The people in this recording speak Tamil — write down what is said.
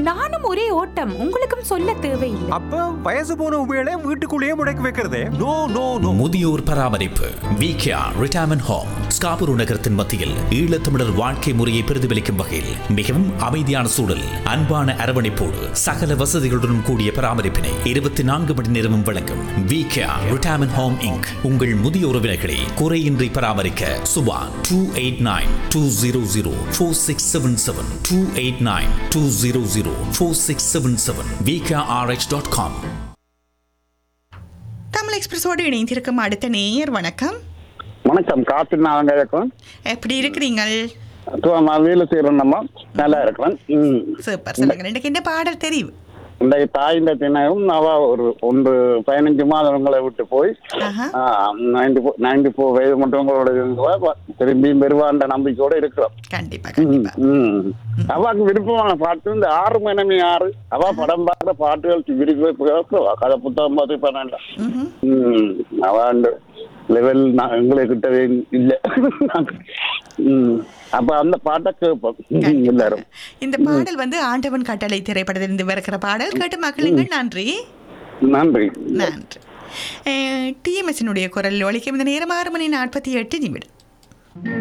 நானும் ஒரே ஓட்டம் உங்களுக்கும் சொல்ல தேவையில்லை அப்ப வயசு போன உபயோக வீட்டுக்குள்ளேயே முடக்கி வைக்கிறதே நோ நோ நோ முதியோர் பராமரிப்பு விகேஆர் ரிட்டையர்மெண்ட் ஹோம் ஸ்காபூர் நகரத்தின் மத்தியில் ஈழத்தமிழர் வாழ்க்கை முறையை பிரதிபலிக்கும் வகையில் மிகவும் அமைதியான சூழல் அன்பான அரவணைப்போடு சகல வசதிகளுடன் கூடிய பராமரிப்பினை இருபத்தி நான்கு மணி நேரமும் வழங்கும் விகேஆர் ரிட்டையர்மெண்ட் ஹோம் இங்க் உங்கள் முதிய உறவினர்களை குறையின்றி பராமரிக்க Subha two eight nine two zero zero four six seven seven two eight nine two zero zero four six seven seven VKRH dot com Tamil எக்ஸ்பிரஸோடு இணைந்திருக்கும் அடுத்த நேயர் வணக்கம் வணக்கம் காத்து நான் இருக்கும் எப்படி இருக்கிறீங்கள் நான் வேலை செய்யறேன் நம்ம நல்லா இருக்கிறேன் ம். சூப்பர் சொல்லுங்க ரெண்டுக்கு என்ன பாடல் தெரியும் இன்றைக்கு தாயின் தினம் அவ ஒரு ஒன்று பதினஞ்சு மாதங்களை விட்டு போய் ஆஹா. நைன்டி ஃபோர் நைன்டி ஃபோர் வயது மட்டுங்களோட இருந்தவ திரும்பியும் பெறுவான்ற நம்பிக்கையோட இருக்கிறோம் கண்டிப்பா கண்டிப்பா ம். அவாக்கு விருப்பமான பாட்டு இந்த ஆறு மணி ஆறு அவ படம் பார்க்குற பாட்டுகள் விருப்ப கதை புத்தகம் பார்த்து பண்ணாண்டா ம்ஹும். ம் அவ அந்த லெவல் எங்களை கிட்டவே இல்லை ம் அப்ப அந்த பாட்டை கேட்போம் ம், எல்லாரும் இந்த பாடல் வந்து ஆண்டவன் கட்டளை திரைப்படத்திலிருந்து வருகிற பாடல் கேட்டு மகிழுங்கள் நன்றி நன்றி நன்றி டிஎம்எஸ்னுடைய குரல் ஒழிக்கும் இந்த நேரம் ஆறு மணி நாற்பத்தி எட்டு நிமிடம்